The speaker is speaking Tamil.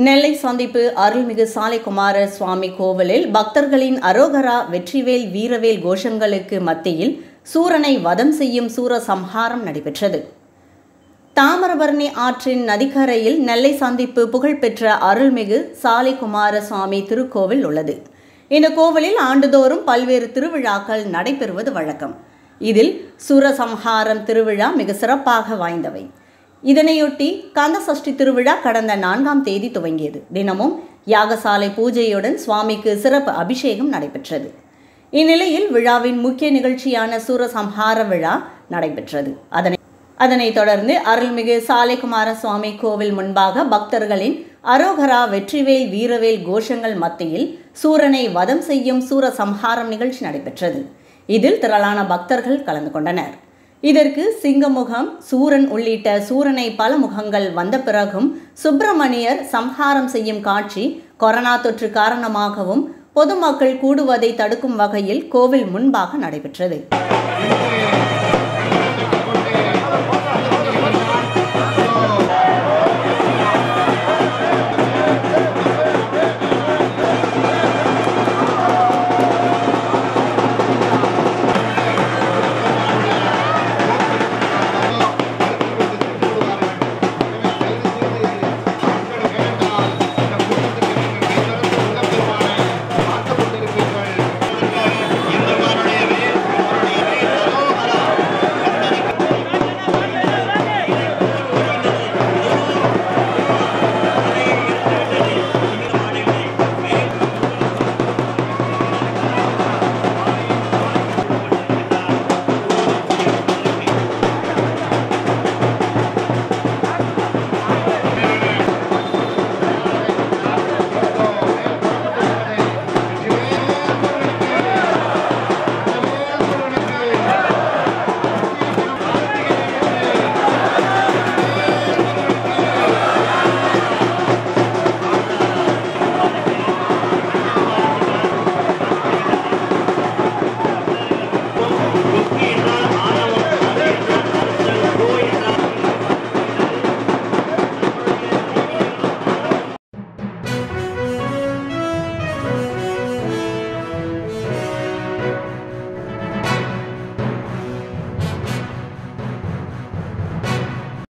நெல்லை சந்திப்பு அருள்மிகு சாலைக்குமார சுவாமி கோவிலில் பக்தர்களின் அரோகரா வெற்றிவேல் வீரவேல் கோஷங்களுக்கு மத்தியில் சூரனை வதம் செய்யும் சூர சம்ஹாரம் நடைபெற்றது தாமிரபரணி ஆற்றின் நதிக்கரையில் நெல்லை சந்திப்பு புகழ்பெற்ற அருள்மிகு சாலைக்குமார சுவாமி திருக்கோவில் உள்ளது இந்த கோவிலில் ஆண்டுதோறும் பல்வேறு திருவிழாக்கள் நடைபெறுவது வழக்கம் இதில் சூரசம்ஹாரம் திருவிழா மிக சிறப்பாக வாய்ந்தவை இதனையொட்டி கந்த சஷ்டி திருவிழா கடந்த நான்காம் தேதி துவங்கியது தினமும் யாகசாலை பூஜையுடன் சுவாமிக்கு சிறப்பு அபிஷேகம் நடைபெற்றது இந்நிலையில் விழாவின் முக்கிய நிகழ்ச்சியான சூரசம்ஹார விழா நடைபெற்றது அதனை அதனைத் தொடர்ந்து அருள்மிகு சாலைக்குமார சுவாமி கோவில் முன்பாக பக்தர்களின் அரோகரா வெற்றிவேல் வீரவேல் கோஷங்கள் மத்தியில் சூரனை வதம் செய்யும் சூர சம்ஹாரம் நிகழ்ச்சி நடைபெற்றது இதில் திரளான பக்தர்கள் கலந்து கொண்டனர் இதற்கு சிங்கமுகம் சூரன் உள்ளிட்ட சூரனை பல முகங்கள் வந்த பிறகும் சுப்பிரமணியர் சம்ஹாரம் செய்யும் காட்சி கொரோனா தொற்று காரணமாகவும் பொதுமக்கள் கூடுவதை தடுக்கும் வகையில் கோவில் முன்பாக நடைபெற்றது